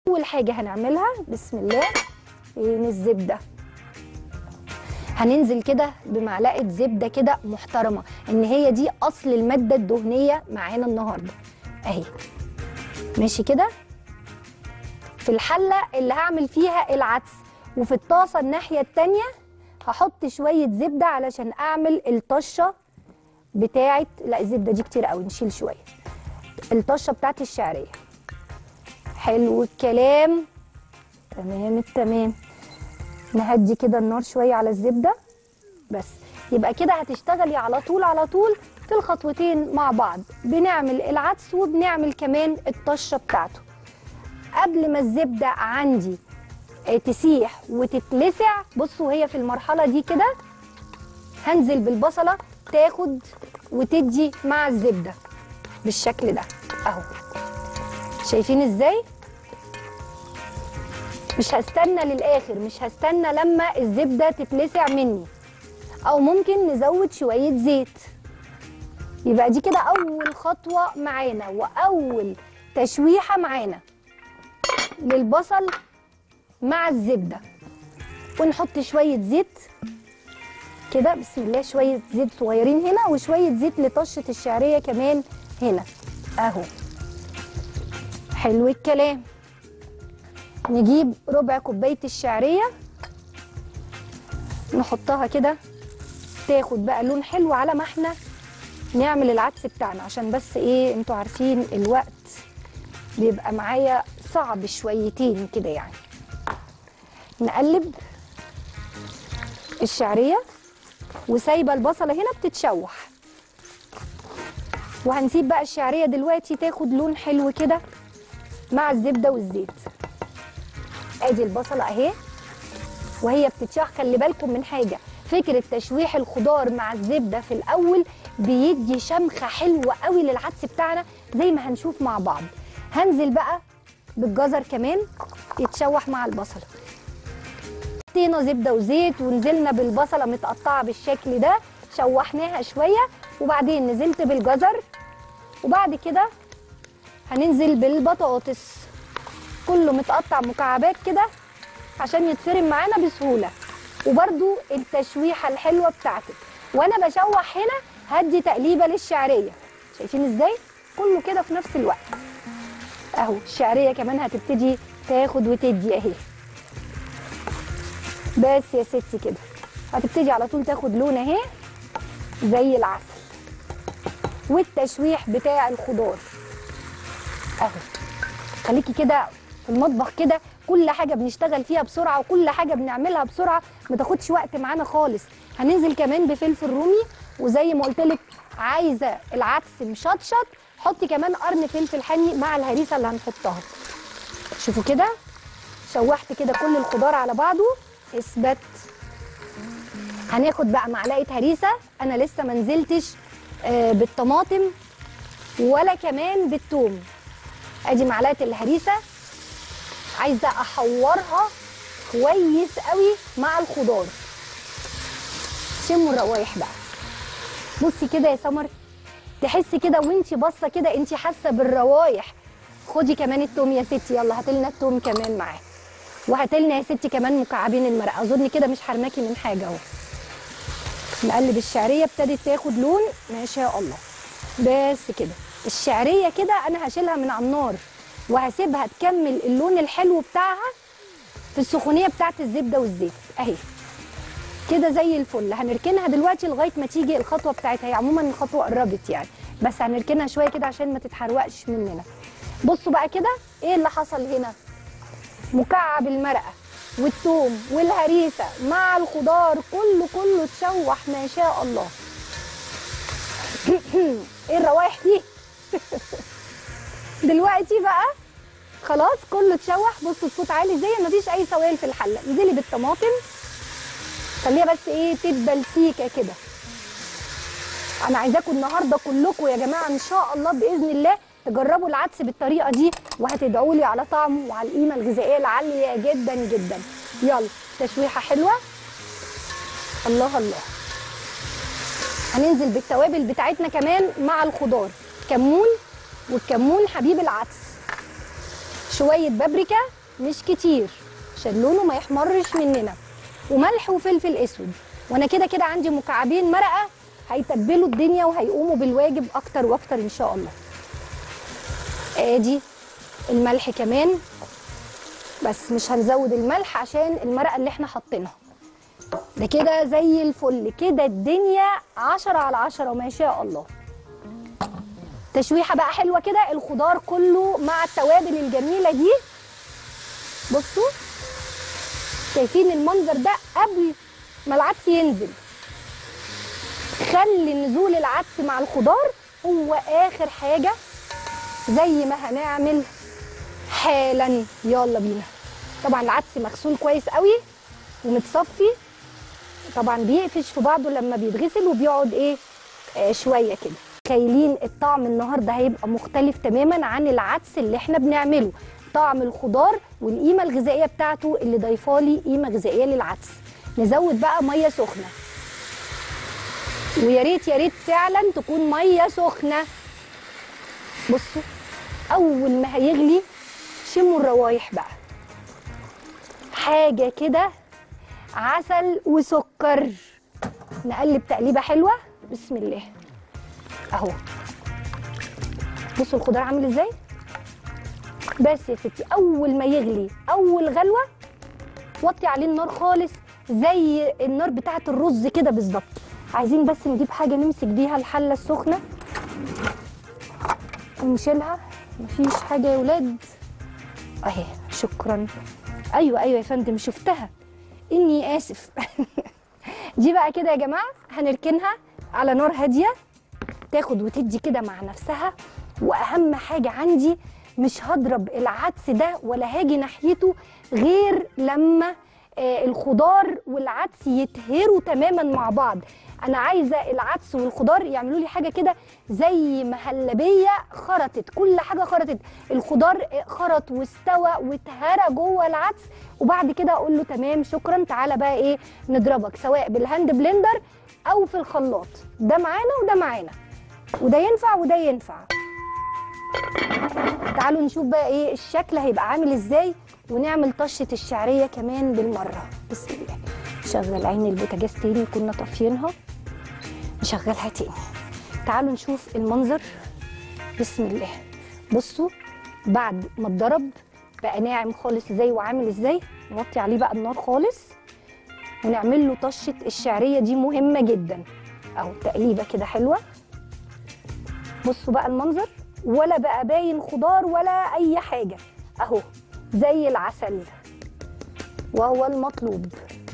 اول حاجه هنعملها بسم الله فين الزبده هننزل كده بمعلقه زبده كده محترمه ان هي دي اصل الماده الدهنيه معانا النهارده اهي ماشي كده في الحله اللي هعمل فيها العدس وفي الطاسه الناحيه التانيه هحط شويه زبده علشان اعمل الطشه بتاعه لا الزبده دي كتير قوي نشيل شويه الطشه بتاعت الشعريه حلو الكلام تمام التمام نهدي كده النار شويه على الزبده بس يبقى كده هتشتغلي على طول على طول في الخطوتين مع بعض بنعمل العدس وبنعمل كمان الطشه بتاعته قبل ما الزبده عندي آه، تسيح وتتلسع بصوا هي في المرحله دي كده هنزل بالبصله تاخد وتدي مع الزبده بالشكل ده اهو شايفين ازاي مش هستنى للاخر مش هستنى لما الزبده تتلسع مني او ممكن نزود شويه زيت يبقى دي كده اول خطوه معانا واول تشويحه معانا للبصل مع الزبده ونحط شويه زيت كده بسم الله شويه زيت صغيرين هنا وشويه زيت لطشه الشعريه كمان هنا اهو حلو الكلام نجيب ربع كوبايه الشعريه نحطها كده تاخد بقى لون حلو على ما احنا نعمل العدس بتاعنا عشان بس ايه انتوا عارفين الوقت بيبقى معايا صعب شويتين كده يعني نقلب الشعريه وسايبه البصله هنا بتتشوح وهنسيب بقى الشعريه دلوقتي تاخد لون حلو كده مع الزبده والزيت ادي البصله اهي وهي بتتشوح خلي بالكم من حاجه فكره تشويح الخضار مع الزبده في الاول بيدي شمخه حلوه قوي للعدس بتاعنا زي ما هنشوف مع بعض هنزل بقى بالجزر كمان يتشوح مع البصله حطينا زبده وزيت ونزلنا بالبصله متقطعه بالشكل ده شوحناها شويه وبعدين نزلت بالجزر وبعد كده هننزل بالبطاطس كله متقطع مكعبات كده عشان يتفرم معانا بسهوله وبرده التشويحه الحلوه بتاعتك وانا بشوح هنا هدي تقليبه للشعريه شايفين ازاي كله كده في نفس الوقت اهو الشعريه كمان هتبتدي تاخد وتدي اهي بس يا ستي كده هتبتدي على طول تاخد لون اهي زي العسل والتشويح بتاع الخضار اهو خليكي كده في المطبخ كده كل حاجه بنشتغل فيها بسرعه وكل حاجه بنعملها بسرعه ما تاخدش وقت معانا خالص هننزل كمان بفلفل رومي وزي ما قلت لك عايزه العدس مشطشط حطي كمان قرن فلفل حامي مع الهريسه اللي هنحطها شوفوا كده شوحت كده كل الخضار على بعضه اثبت هناخد بقى معلقه هريسه انا لسه ما نزلتش آه، بالطماطم ولا كمان بالثوم ادي معلقه الهريسه عايزه احورها كويس قوي مع الخضار شموا الروايح بقى بصي كده يا سمر تحسي كده وانتي باصه كده انتي حاسه بالروايح خدي كمان التوم يا ستي يلا هاتلنا التوم كمان معاه وهاتلنا يا ستي كمان مكعبين المرق اظن كده مش حرماكي من حاجه اهو نقلب الشعريه ابتدت تاخد لون ما شاء الله بس كده الشعريه كده انا هشيلها من على النار وهسيبها تكمل اللون الحلو بتاعها في السخونيه بتاعت الزبده والزيت اهي كده زي الفل هنركنها دلوقتي لغايه ما تيجي الخطوه بتاعتها هي عموما الخطوه قربت يعني بس هنركنها شويه كده عشان ما تتحرقش مننا بصوا بقى كده ايه اللي حصل هنا مكعب المرقه والثوم والهريسه مع الخضار كله كله اتشوح ما شاء الله ايه الروايح دي دلوقتي بقى خلاص كله اتشوح بصوا الصوت عالي زي ما فيش اي سوائل في الحله انزلي بالطماطم خليها بس ايه تدبل سيكه كده انا عايزاكم النهارده كلكم يا جماعه ان شاء الله باذن الله تجربوا العدس بالطريقه دي وهتدعوا لي على طعمه وعلى القيمه الغذائيه العاليه جدا جدا يلا تشويحه حلوه الله الله هننزل بالتوابل بتاعتنا كمان مع الخضار كمون والكمون حبيب العدس شويه بابريكا مش كتير عشان لونه ما يحمرش مننا وملح وفلفل اسود وانا كده كده عندي مكعبين مرقه هيتبلوا الدنيا وهيقوموا بالواجب اكتر واكتر ان شاء الله ادي الملح كمان بس مش هنزود الملح عشان المرقه اللي احنا حاطينها ده كده زي الفل كده الدنيا عشرة على عشرة ما شاء الله تشويحه بقى حلوه كده الخضار كله مع التوابل الجميله دي بصوا شايفين المنظر ده قبل ما العدس ينزل خلي نزول العدس مع الخضار هو اخر حاجه زي ما هنعمل حالا يلا بينا طبعا العدس مغسول كويس قوي ومتصفي طبعا بيقفش في بعضه لما بيتغسل وبيقعد ايه آه شويه كده تخيلين الطعم النهارده هيبقى مختلف تماما عن العدس اللي احنا بنعمله طعم الخضار والقيمه الغذائيه بتاعته اللي ضايفالي قيمه غذائيه للعدس نزود بقى ميه سخنه ويا ريت يا ريت فعلا تكون ميه سخنه بصوا اول ما هيغلي شموا الروايح بقى حاجه كده عسل وسكر نقلب تقليبه حلوه بسم الله اهو بصوا الخضار عامل ازاي بس يا ستي اول ما يغلي اول غلوه وطي عليه النار خالص زي النار بتاعه الرز كده بالظبط عايزين بس نجيب حاجه نمسك بيها الحله السخنه ونشيلها مفيش حاجه يا ولاد اهي شكرا ايوه ايوه يا فندم شفتها اني اسف دي بقى كده يا جماعه هنركنها على نار هاديه تاخد وتدي كده مع نفسها واهم حاجه عندي مش هضرب العدس ده ولا هاجي ناحيته غير لما آه الخضار والعدس يتهروا تماما مع بعض انا عايزه العدس والخضار يعملوا لي حاجه كده زي مهلبيه خرطت كل حاجه خرطت الخضار خرط واستوى واتهرى جوه العدس وبعد كده اقول له تمام شكرا تعالى بقى ايه نضربك سواء بالهاند بلندر او في الخلاط ده معانا وده معانا وده ينفع وده ينفع تعالوا نشوف بقى ايه الشكل هيبقى عامل ازاي ونعمل طشه الشعريه كمان بالمره بسم الله نشغل عين البوتاجاز تاني كنا طافيينها نشغلها تاني تعالوا نشوف المنظر بسم الله بصوا بعد ما اتضرب بقى ناعم خالص ازاي وعامل ازاي نوطي عليه بقى النار خالص ونعمل له طشه الشعريه دي مهمه جدا اهو تقليبه كده حلوه بصوا بقى المنظر ولا بقى باين خضار ولا اي حاجه اهو زي العسل وهو المطلوب